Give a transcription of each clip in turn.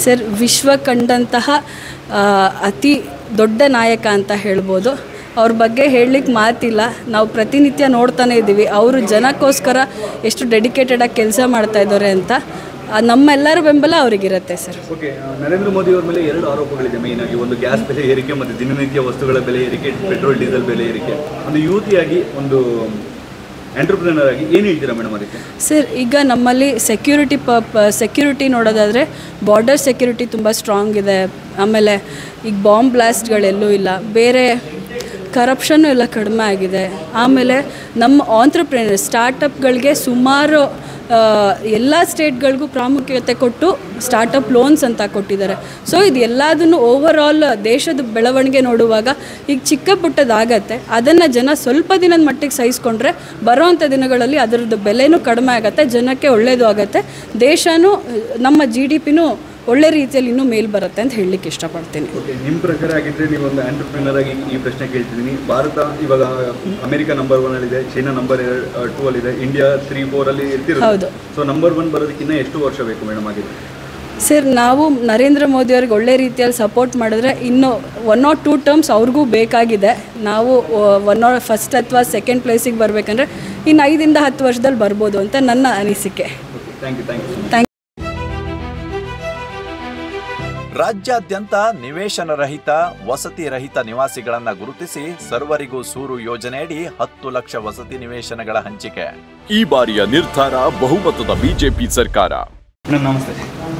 Sir ವಿಶ್ವ ಕಂಡಂತಹ ಆ, ಅತಿ ದೊಡ್ಡ ನಾಯಕ ಅಂತ ಹೇಳ್ಬೋದು ಅವ್ರ ಬಗ್ಗೆ ಹೇಳಲಿಕ್ಕೆ ಮಾತಿಲ್ಲ ನಾವು ಪ್ರತಿನಿತ್ಯ ನೋಡ್ತಾನೆ ಇದ್ದೀವಿ ಅವರು ಜನಕ್ಕೋಸ್ಕರ ಎಷ್ಟು ಡೆಡಿಕೇಟೆಡಾಗಿ ಕೆಲಸ ಮಾಡ್ತಾ ಇದ್ದಾರೆ ಅಂತ ಆ, ನಮ್ಮೆಲ್ಲರ ಬೆಂಬಲ ಅವರಿಗಿರುತ್ತೆ ಸರ್ ಓಕೆ ನರೇಂದ್ರ ಮೋದಿ ಅವರ ಮೇಲೆ ಎರಡು ಆರೋಪಗಳಿದೆ ಮೇನ್ ಆಗಿ ಒಂದು ಗ್ಯಾಸ್ ಬೆಲೆ ಏರಿಕೆ ಮತ್ತು ದಿನನಿತ್ಯ ವಸ್ತುಗಳ ಬೆಲೆ ಏರಿಕೆ ಪೆಟ್ರೋಲ್ ಡೀಸೆಲ್ ಬೆಲೆ ಏರಿಕೆ ಒಂದು ಯುವತಿಯಾಗಿ ಒಂದು ಎಂಟರ್ಪ್ರಿನರ್ ಆಗಿ ಏನು ಹೇಳ್ತೀರಾ ಮೇಡಮ್ ಅದಕ್ಕೆ ಸರ್ ಈಗ ನಮ್ಮಲ್ಲಿ ಸೆಕ್ಯೂರಿಟಿ ಪ ಸೆಕ್ಯೂರಿಟಿ ನೋಡೋದಾದರೆ ಬಾರ್ಡರ್ ಸೆಕ್ಯೂರಿಟಿ ತುಂಬ ಸ್ಟ್ರಾಂಗ್ ಇದೆ ಆಮೇಲೆ ಈಗ ಬಾಂಬ್ ಬ್ಲಾಸ್ಟ್ಗಳೆಲ್ಲೂ ಇಲ್ಲ ಬೇರೆ ಕರಪ್ಷನ್ನು ಎಲ್ಲ ಕಡಿಮೆ ಆಗಿದೆ ಆಮೇಲೆ ನಮ್ಮ ಆಂಟ್ರಪ್ರಿನರ್ ಸ್ಟಾರ್ಟಪ್ಗಳಿಗೆ ಸುಮಾರು ಎಲ್ಲ ಸ್ಟೇಟ್ಗಳಿಗೂ ಪ್ರಾಮುಖ್ಯತೆ ಕೊಟ್ಟು ಸ್ಟಾರ್ಟಪ್ ಲೋನ್ಸ್ ಅಂತ ಕೊಟ್ಟಿದ್ದಾರೆ ಸೊ ಇದು ಎಲ್ಲದನ್ನು ಓವರ್ ಆಲ್ ದೇಶದ ಬೆಳವಣಿಗೆ ನೋಡುವಾಗ ಈಗ ಚಿಕ್ಕ ಪುಟ್ಟದಾಗತ್ತೆ ಅದನ್ನು ಜನ ಸ್ವಲ್ಪ ದಿನದ ಮಟ್ಟಿಗೆ ಸಹಿಸ್ಕೊಂಡ್ರೆ ಬರೋವಂಥ ದಿನಗಳಲ್ಲಿ ಅದರದ್ದು ಬೆಲೆನೂ ಕಡಿಮೆ ಆಗುತ್ತೆ ಜನಕ್ಕೆ ಒಳ್ಳೆಯದು ಆಗುತ್ತೆ ದೇಶನೂ ನಮ್ಮ ಜಿ ಡಿ ಪಿನೂ ಒಳ್ಳೆ ರೀತಿಯಲ್ಲಿ ಇನ್ನೂ ಮೇಲ್ ಬರುತ್ತೆ ಅಂತ ಹೇಳಲಿಕ್ಕೆ ಇಷ್ಟಪಡ್ತೀನಿ ಓಕೆ ನಿಮ್ಮ ಪ್ರಕಾರ ಆಗಿದ್ರೆ ನೀವು ಒಂದು ಎಂಟರ್ಪ್ರಿನರ್ ಆಗಿ ಈ ಪ್ರಶ್ನೆ ಕೇಳ್ತಿದ್ದೀನಿ ಭಾರತ ಇವಾಗ ಅಮೆರಿಕ ನಂಬರ್ ಒನ್ ಅಲ್ಲಿ ಇದೆ ಚೈನಾ ನಂಬರ್ ಟೂ ಅಲ್ಲಿ ಇದೆ ಇಂಡಿಯಾ ತ್ರೀ ಫೋರ್ ಅಲ್ಲಿ ಇರ್ತಿರೋದು ಹೌದು. ಸೊ ನಂಬರ್ ಒನ್ ಬರೋದಕ್ಕಿಂತ ಎಷ್ಟು ವರ್ಷ ಬೇಕು ಮೇಡಮ್ ಆಗಿದೆ ಸರ್ ನಾವು ನರೇಂದ್ರ ಮೋದಿ ಅವ್ರಿಗೆ ಒಳ್ಳೆ ರೀತಿಯಲ್ಲಿ ಸಪೋರ್ಟ್ ಮಾಡಿದ್ರೆ ಇನ್ನು ಒನ್ ಆರ್ ಟೂ ಟರ್ಮ್ಸ್ ಅವ್ರಿಗೂ ಬೇಕಾಗಿದೆ ನಾವು ಒನ್ ಆರ್ ಫಸ್ಟ್ ಅಥವಾ ಸೆಕೆಂಡ್ ಪ್ಲೇಸಿಗೆ ಬರಬೇಕಂದ್ರೆ ಇನ್ನು ಐದಿಂದ ಹತ್ತು ವರ್ಷದಲ್ಲಿ ಬರ್ಬೋದು ಅಂತ ನನ್ನ ಅನಿಸಿಕೆ okay thank you thank you thank ರಾಜ್ಯಾದ್ಯಂತ ನಿವೇಶನ ರಹಿತ ವಸತಿ ರಹಿತ ನಿವಾಸಿಗಳನ್ನ ಗುರುತಿಸಿ ಸರ್ವರಿಗೂ ಸೂರು ಯೋಜನೆಯಡಿ ಹತ್ತು ಲಕ್ಷ ವಸತಿ ನಿವೇಶನಗಳ ಹಂಚಿಕೆ ಈ ಬಾರಿಯ ನಿರ್ಧಾರ ಬಹುಮತದ ಬಿಜೆಪಿ ಸರ್ಕಾರ ಮೇಡಮ್ ನಮಸ್ತೆ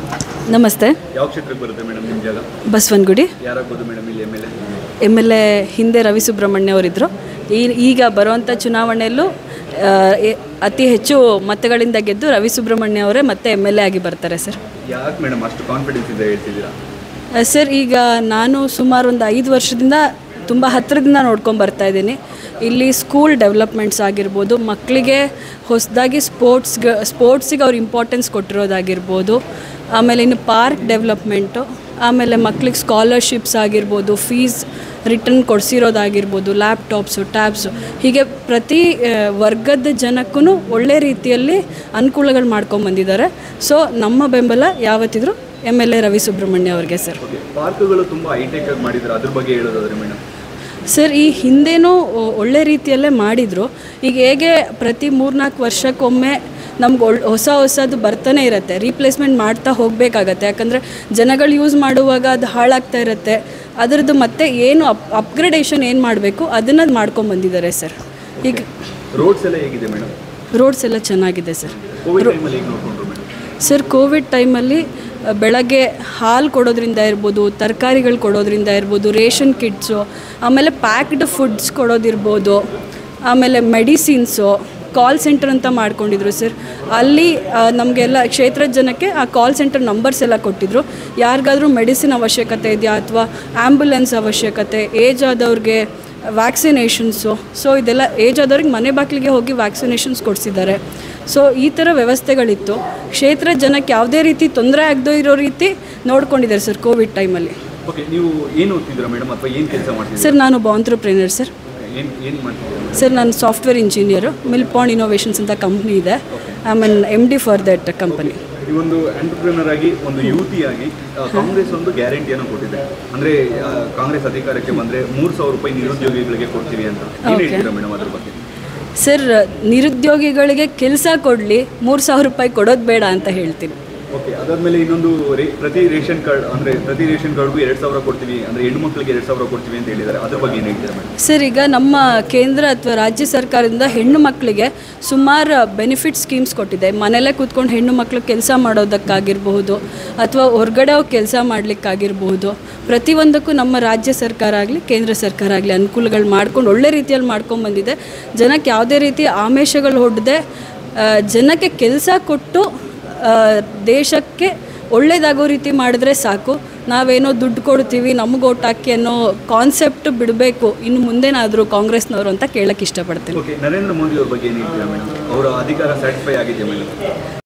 ನಮಸ್ತೆ ಯಾವ ಕ್ಷೇತ್ರಕ್ಕೆ ಬರುತ್ತೆ ಮೇಡಮ್ ನಿಮ್ಮ ಜಾಗ ಬಸವನಗುಡಿ ಯಾರಾಗ್ಬೋದು ಮೇಡಮ್ ಇಲ್ಲಿ M L A M L A ಹಿಂದೆ ರವಿ ಸುಬ್ರಹ್ಮಣ್ಯ ಅವರಿದ್ದರು ಈ ಈಗ ಬರುವಂಥ ಚುನಾವಣೆಯಲ್ಲೂ ಆ, ಎ- ಅತಿ ಹೆಚ್ಚು ಮತಗಳಿಂದ ಗೆದ್ದು ರವಿ ಸುಬ್ರಹ್ಮಣ್ಯ ಅವರೇ ಮತ್ತೆ ಎಮ್ ಎಲ್ ಎ ಆಗಿ ಬರ್ತಾರೆ ಸರ್ ಯಾಕೆ ಮೇಡಮ್ ಅಷ್ಟು ಕಾನ್ಫಿಡೆನ್ಸ್ ಇದೆ ಹೇಳ್ತಿದ್ದೀರಾ ಆ, ಸರ್ ಈಗ ನಾನು ಸುಮಾರು ಒಂದು ಐದು ವರ್ಷದಿಂದ ತುಂಬ ಹತ್ತಿರದಿಂದ ನೋಡ್ಕೊಂಡು ಬರ್ತಾ ಇದ್ದೀನಿ ಇಲ್ಲಿ ಸ್ಕೂಲ್ ಡೆವಲಪ್ಮೆಂಟ್ಸ್ ಆಗಿರ್ಬೋದು ಮಕ್ಕಳಿಗೆ ಹೊಸದಾಗಿ ಸ್ಪೋರ್ಟ್ಸ್ಗೆ ಸ್ಪೋರ್ಟ್ಸಿಗೆ ಅವ್ರು ಇಂಪಾರ್ಟೆನ್ಸ್ ಕೊಟ್ಟಿರೋದಾಗಿರ್ಬೋದು ಆಮೇಲೆ ಇನ್ನು ಪಾರ್ಕ್ ಡೆವಲಪ್ಮೆಂಟು ಆಮೇಲೆ ಮಕ್ಳಿಗೆ ಸ್ಕಾಲರ್ಶಿಪ್ಸ್ ಆಗಿರ್ಬೋದು ಫೀಸ್ ರಿಟರ್ನ್ ಕೊಡಿಸಿರೋದಾಗಿರ್ಬೋದು ಲ್ಯಾಪ್ಟಾಪ್ಸು ಟ್ಯಾಬ್ಸು ಹೀಗೆ ಪ್ರತಿ ಆ, ವರ್ಗದ ಜನಕ್ಕೂ ಒಳ್ಳೆ ರೀತಿಯಲ್ಲಿ ಅನುಕೂಲಗಳು ಮಾಡ್ಕೊಂಬಂದಿದ್ದಾರೆ ಸೊ ನಮ್ಮ ಬೆಂಬಲ ಯಾವತ್ತಿದ್ರೂ M L A Ravi Subramanya ಅವ್ರಿಗೆ ಸರ್ ಓಕೆ ಪಾರ್ಕ್ಗಳು ತುಂಬ ಹೈಟೆಕ್ ಆಗಿ ಮಾಡಿದ್ದಾರೆ ಅದ್ರ ಬಗ್ಗೆ ಹೇಳೋದಾದ್ರೆ ಮೇಡಮ್ ಸರ್ ಈ ಹಿಂದೆನೂ ಒ- ಒಳ್ಳೆ ರೀತಿಯಲ್ಲೇ ಮಾಡಿದರು ಈಗ ಹೇಗೆ ಪ್ರತಿ ಮೂರ್ನಾಲ್ಕು ವರ್ಷಕ್ಕೊಮ್ಮೆ ನಮ್ಗೆ ಒಳ್ ಹೊಸ ಹೊಸದು ಬರ್ತಾನೆ ಇರುತ್ತೆ ರೀಪ್ಲೇಸ್ಮೆಂಟ್ ಮಾಡ್ತಾ ಹೋಗಬೇಕಾಗತ್ತೆ ಯಾಕಂದರೆ ಜನಗಳು ಯೂಸ್ ಮಾಡುವಾಗ ಅದು ಹಾಳಾಗ್ತಾ ಇರುತ್ತೆ ಅದರದ್ದು ಮತ್ತೆ ಏನು ಅಪ್ ಅಪ್ಗ್ರೇಡೇಷನ್ ಏನು ಮಾಡಬೇಕು ಅದನ್ನು ಮಾಡ್ಕೊಂಬಂದಿದ್ದಾರೆ ಸರ್ ಈಗ ರೋಡ್ಸ್ ಎಲ್ಲ ಹೇಗಿದೆ ಮೇಡಮ್ ರೋಡ್ಸ್ ಎಲ್ಲ ಚೆನ್ನಾಗಿದೆ ಸರ್ ಕೋವಿಡ್ ಟೈಮಲ್ಲಿ ಹೇಗೆ ನೋಡ್ಕೊಂಡ್ರು ಮೇಡಮ್ ಸರ್ ಕೋವಿಡ್ ಟೈಮಲ್ಲಿ ಅ, ಬೆಳಗ್ಗೆ ಹಾಲು ಕೊಡೋದ್ರಿಂದ ಇರ್ಬೋದು ತರಕಾರಿಗಳು ಕೊಡೋದ್ರಿಂದ ಇರ್ಬೋದು ರೇಷನ್ ಕಿಟ್ಸು ಆಮೇಲೆ ಪ್ಯಾಕ್ಡ್ ಫುಡ್ಸ್ ಕೊಡೋದಿರ್ಬೋದು ಆಮೇಲೆ ಮೆಡಿಸಿನ್ಸು ಕಾಲ್ ಸೆಂಟರ್ ಅಂತ ಮಾಡ್ಕೊಂಡಿದ್ರು ಸರ್ ಅಲ್ಲಿ ಆ, ನಮಗೆಲ್ಲ ಕ್ಷೇತ್ರದ ಜನಕ್ಕೆ ಆ ಕಾಲ್ ಸೆಂಟರ್ ನಂಬರ್ಸ್ ಎಲ್ಲ ಕೊಟ್ಟಿದ್ರು ಯಾರಿಗಾದ್ರೂ ಮೆಡಿಸಿನ್ ಅವಶ್ಯಕತೆ ಇದೆಯಾ ಅಥವಾ ಆ್ಯಂಬುಲೆನ್ಸ್ ಅವಶ್ಯಕತೆ ಏಜ್ ಆದವ್ರಿಗೆ ವ್ಯಾಕ್ಸಿನೇಷನ್ಸು ಸೊ ಇದೆಲ್ಲ ಏಜ್ ಆದವ್ರಿಗೆ ಮನೆ ಬಾಗಿಲಿಗೆ ಹೋಗಿ ವ್ಯಾಕ್ಸಿನೇಷನ್ಸ್ ಕೊಡಿಸಿದ್ದಾರೆ ಸೊ ಈ ಥರ ವ್ಯವಸ್ಥೆಗಳಿತ್ತು ಕ್ಷೇತ್ರ ಜನಕ್ಕೆ ಯಾವುದೇ ರೀತಿ ತೊಂದರೆ ಆಗದೇ ಇರೋ ರೀತಿ ನೋಡ್ಕೊಂಡಿದ್ದಾರೆ ಸರ್ ಕೋವಿಡ್ ಟೈಮಲ್ಲಿ ಓಕೆ ನೀವು ಏನು ಓದ್ತಿದ್ದೀರಾ ಮೇಡಮ್ ಅಥವಾ ಏನು ಕೆಲಸ ಮಾಡ್ತಿದ್ದೀರಾ ಸರ್ ನಾನು ಬಾಂಟ್ರಪ್ರೇನರ್ ಸರ್ ಏನು ಏನು ಮಾಡ್ತಿದ್ದೀರಾ ಸರ್ ನಾನು ಸಾಫ್ಟ್ವೇರ್ ಇಂಜಿನಿಯರು ಮಿಲ್ಪಾಂಡ್ ಇನೋವೇಷನ್ಸ್ ಅಂತ ಕಂಪ್ನಿ ಇದೆ I mean M D for that company ಈ ಒಂದು ಎಂಟರ್ಪ್ರಿನರ್ ಆಗಿ ಒಂದು ಯುವತಿಯಾಗಿ ಆ, ಕಾಂಗ್ರೆಸ್ ಒಂದು ಗ್ಯಾರಂಟಿಯನ್ನು ಕೊಟ್ಟಿದೆ ಅಂದ್ರೆ ಆ, ಕಾಂಗ್ರೆಸ್ ಅಧಿಕಾರಕ್ಕೆ ಬಂದ್ರೆ ಮೂರು ಸಾವಿರ ರೂಪಾಯಿ ನಿರುದ್ಯೋಗಿಗಳಿಗೆ ಕೊಡ್ತೀವಿ ಅಂತ ಏನು Okay. ಹೇಳ್ತೀರಾ ಮೇಡಮ್ ಅದ್ರ ಬಗ್ಗೆ ಸರ್ ನಿರುದ್ಯೋಗಿಗಳಿಗೆ ಕೆಲಸ ಕೊಡಲಿ ಮೂರು ಸಾವಿರ ರೂಪಾಯಿ ಕೊಡೋದು ಬೇಡ ಅಂತ ಹೇಳ್ತೀನಿ ಓಕೆ ಅದಾದ್ಮೇಲೆ ಇನ್ನೊಂದು ರೇ ಪ್ರತಿ ರೇಷನ್ ಕಾರ್ಡ್ ಅಂದ್ರೆ ಪ್ರತಿ ರೇಷನ್ ಕಾರ್ಡ್ಗೂ ಎರಡು ಸಾವಿರ ಕೊಡ್ತೀವಿ ಅಂದ್ರೆ ಹೆಣ್ಣು ಮಕ್ಕಳಿಗೆ ಎರಡು ಸಾವಿರ ಕೊಡ್ತೀವಿ ಅಂತ ಹೇಳಿದ್ದಾರೆ ಅದ್ರ ಬಗ್ಗೆ ಏನು ಹೇಳ್ತೀರಾ ಮೇಡಮ್ ಸರ್ ಈಗ ನಮ್ಮ ಕೇಂದ್ರ ಅಥವಾ ರಾಜ್ಯ ಸರ್ಕಾರದಿಂದ ಹೆಣ್ಣು ಮಕ್ಕಳಿಗೆ ಸುಮಾರು ಬೆನಿಫಿಟ್ ಸ್ಕೀಮ್ಸ್ ಕೊಟ್ಟಿದೆ ಮನೆಯಲ್ಲೇ ಕೂತ್ಕೊಂಡು ಹೆಣ್ಣು ಮಕ್ಕಳು ಕೆಲಸ ಮಾಡೋದಕ್ಕಾಗಿರಬಹುದು ಅಥವಾ ಹೊರಗಡೆ ಹೋಗಿ ಕೆಲಸ ಮಾಡಲಿಕ್ಕಾಗಿರಬಹುದು ಪ್ರತಿಯೊಂದಕ್ಕೂ ನಮ್ಮ ರಾಜ್ಯ ಸರ್ಕಾರ ಆಗಲಿ ಕೇಂದ್ರ ಸರ್ಕಾರ ಆಗಲಿ ಅನುಕೂಲಗಳು ಮಾಡ್ಕೊಂಡು ಒಳ್ಳೆ ರೀತಿಯಲ್ಲಿ ಮಾಡ್ಕೊಂಡು ಬಂದಿದೆ ಜನಕ್ಕೆ ಯಾವುದೇ ರೀತಿ ಆಮಿಷಗಳು ಹೊಡೆದೆ ಜನಕ್ಕೆ ಕೆಲಸ ಕೊಟ್ಟು ಆ, ದೇಶಕ್ಕೆ ಒಳ್ಳೇದಾಗೋ ರೀತಿ ಮಾಡಿದ್ರೆ ಸಾಕು ನಾವೇನೋ ದುಡ್ಡು ಕೊಡ್ತೀವಿ ನಮಗೆ ಓಟ್ ಹಾಕಿ ಅನ್ನೋ ಕಾನ್ಸೆಪ್ಟ್ ಬಿಡಬೇಕು ಇನ್ನು ಮುಂದೇನಾದರೂ ಕಾಂಗ್ರೆಸ್ನವರು ಅಂತ ಕೇಳಕ್ಕೆ ಇಷ್ಟಪಡ್ತೀನಿ ಓಕೆ ನರೇಂದ್ರ ಮೋದಿ ಅವ್ರ ಬಗ್ಗೆ ಏನು ಹೇಳ್ತೀರಾ ಮೇಡಮ್ ಅವರ ಅಧಿಕಾರ ಸ್ಯಾಟಿಸ್ಫೈ ಆಗಿದೆಯಾ ಮೇಡಮ್